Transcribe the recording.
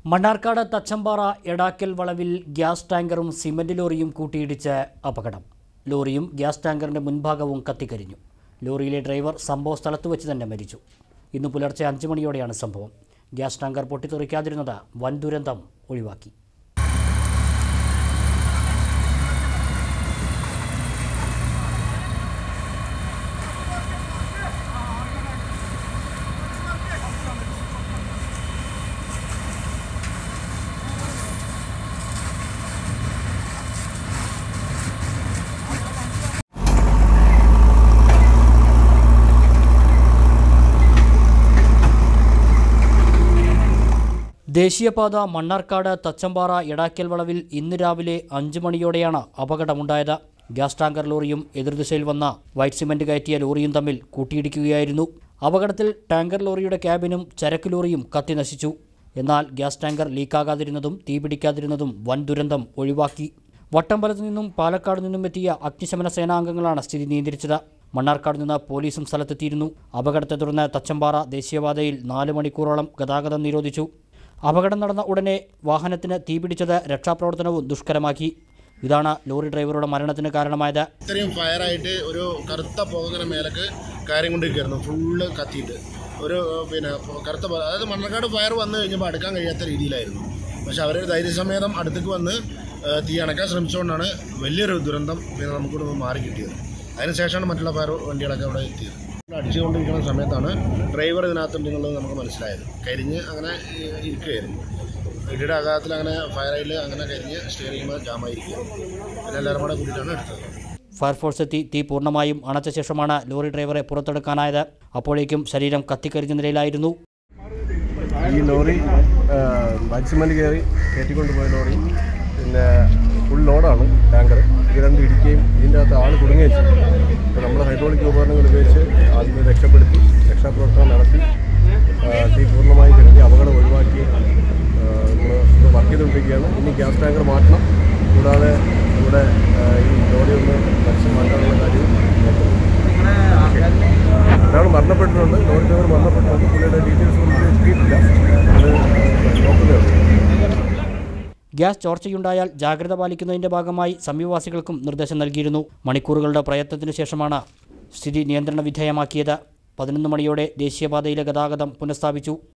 മണ്ണാർക്കാട് തച്ചമ്പാറ എടാക്കൽ വളവിൽ gas ടാങ്കറും cement ലോറിയും കൂട്ടിയിടിച്ച് അപകടം ലോറിയും ഗ്യാസ് ടാങ്കറിന്റെ മുൻഭാഗവും കത്തിക്കരിഞ്ഞു ലോറിയിലെ ഡ്രൈവർ സംഭവ സ്ഥലത്ത് വെച്ച് തന്നെ മരിച്ചു ഇന്ന് പുലർച്ചെ അഞ്ച് മണിയോടെയാണ് സംഭവം ഗ്യാസ് ടാങ്കർ പൊട്ടിത്തെറിക്കാതിരുന്നത് വൻ ദുരന്തം ഒഴിവാക്കി ദേശീയപാത മണ്ണാർക്കാട് തച്ചമ്പാറ എടാക്കൽ വളവിൽ ഇന്ന് രാവിലെ അഞ്ച് മണിയോടെയാണ് അപകടമുണ്ടായത് ഗ്യാസ് ടാങ്കർ ലോറിയും എതിർദിശയിൽ വന്ന വൈറ്റ് സിമന്റ് കയറ്റിയ ലോറിയും തമ്മിൽ കൂട്ടിയിടിക്കുകയായിരുന്നു അപകടത്തിൽ ടാങ്കർ ലോറിയുടെ ക്യാബിനും ചരക്ക് ലോറിയും കത്തിനശിച്ചു എന്നാൽ ഗ്യാസ് ടാങ്കർ ലീക്കാകാതിരുന്നതും തീപിടിക്കാതിരുന്നതും വൻ ദുരന്തം ഒഴിവാക്കി വട്ടമ്പലത്തു നിന്നും പാലക്കാട് നിന്നും എത്തിയ അഗ്നിശമന സേനാംഗങ്ങളാണ് സ്ഥിതി നിയന്ത്രിച്ചത് മണ്ണാർക്കാട് നിന്ന് പോലീസും സ്ഥലത്തെത്തിയിരുന്നു അപകടത്തെ തുടർന്ന് തച്ചമ്പാറ ദേശീയപാതയിൽ നാല് മണിക്കൂറോളം ഗതാഗതം നിരോധിച്ചു അപകടം നടന്ന ഉടനെ വാഹനത്തിന് തീപിടിച്ചത് രക്ഷാപ്രവർത്തനവും ദുഷ്കരമാക്കി ഇതാണ് ലോറി ഡ്രൈവറുടെ മരണത്തിന് കാരണമായത് ഇത്രയും ഫയറായിട്ട് ഒരു കറുത്ത പോകുന്ന മേലേക്ക് കാര്യം കൊണ്ടിരിക്കുകയായിരുന്നു ഫുള്ള് കത്തിയിട്ട് ഒരു പിന്നെ കറുത്ത പോ- അതായത് മണ്ണക്കാട് ഫയർ വന്നു കഴിഞ്ഞപ്പോൾ അടുക്കാൻ കഴിയാത്ത രീതിയിലായിരുന്നു പക്ഷെ അവർ ധൈര്യസമേതം അടുത്തേക്ക് വന്ന് ആ, തീ അണക്കാൻ ശ്രമിച്ചുകൊണ്ടാണ് വലിയൊരു ദുരന്തം പിന്നെ നമുക്കിവിടെ നിന്ന് മാറി കിട്ടിയത് അതിനുശേഷമാണ് മറ്റുള്ള ഫയർ വണ്ടികളൊക്കെ അവിടെ എത്തിയത് അടിച്ചുകൊണ്ടിരിക്കുന്ന സമയത്താണ് ഡ്രൈവർ ഇതിനകത്തുണ്ടെന്നുള്ളത് നമുക്ക് മനസ്സിലായത് കരിഞ്ഞ് അങ്ങനെ ഇ- ഇരിക്കുകയായിരുന്നു ഇടിയുടെ ആഘാതത്തിൽ അങ്ങനെ ഫയറായിൽ അങ്ങനെ കരിഞ്ഞ് സ്റ്റിയറിംഗ് ജാമായിരിക്കുക പിന്നെ എല്ലാവരും കൂടെ കൂടിയിട്ടാണ് എടുത്തത് ഫയർഫോഴ്സ് എത്തി തീ പൂർണ്ണമായും അണച്ച ശേഷമാണ് ലോറി ഡ്രൈവറെ പുറത്തെടുക്കാനായത് അപ്പോഴേക്കും ശരീരം കത്തിക്കരിഞ്ഞ നിലയിലായിരുന്നു ഈ ലോറി മാക്സിമന്റ് കയറി കയറ്റിക്കൊണ്ടുപോയ ലോറി പിന്നെ ഫുൾ ലോഡാണ് ടാങ്കർ ഇത് രണ്ട് ഇടിക്കുകയും ഇതിൻ്റെ അകത്ത് ആൾ കുടുങ്ങുകയും ചെയ്തു അപ്പോൾ നമ്മൾ ഹൈഡ്രോളിക് ഉപകരണങ്ങൾ ഉപയോഗിച്ച് ആദ്യമേ രക്ഷപ്പെടുത്തി രക്ഷാപ്രവർത്തനം നടത്തി ആ, തീ പൂർണ്ണമായി കരുതി അപകടം ഒഴിവാക്കി നമ്മൾ ഇപ്പോൾ വർക്ക് ചെയ്തുകൊണ്ടിരിക്കുകയാണ് ഇനി ഗ്യാസ് ടാങ്കർ മാറ്റണം കൂടാതെ ഇവിടെ ആ, ഈ ലോറി ഒന്ന് മത്സ്യം മാറ്റാനുള്ള കാര്യം ഒരാൾ മരണപ്പെട്ടിട്ടുണ്ട് ലോറി ഡ്രൈവർ മരണപ്പെട്ടിട്ടുണ്ട് പുള്ളിയുടെ ഡീറ്റെയിൽസ് നമുക്ക് എത്തിയിട്ടില്ല അത് നോക്കുന്നേ ഉള്ളൂ ഗ്യാസ് ചോർച്ചയുണ്ടായാൽ ജാഗ്രത പാലിക്കുന്നതിന്റെ ഭാഗമായി സമീപവാസികൾക്കും നിർദ്ദേശം നൽകിയിരുന്നു മണിക്കൂറുകളുടെ പ്രയത്നത്തിനു ശേഷമാണ് സ്ഥിതി നിയന്ത്രണ വിധേയമാക്കിയത് പതിനൊന്ന് മണിയോടെ ദേശീയപാതയിലെ ഗതാഗതം പുനഃസ്ഥാപിച്ചു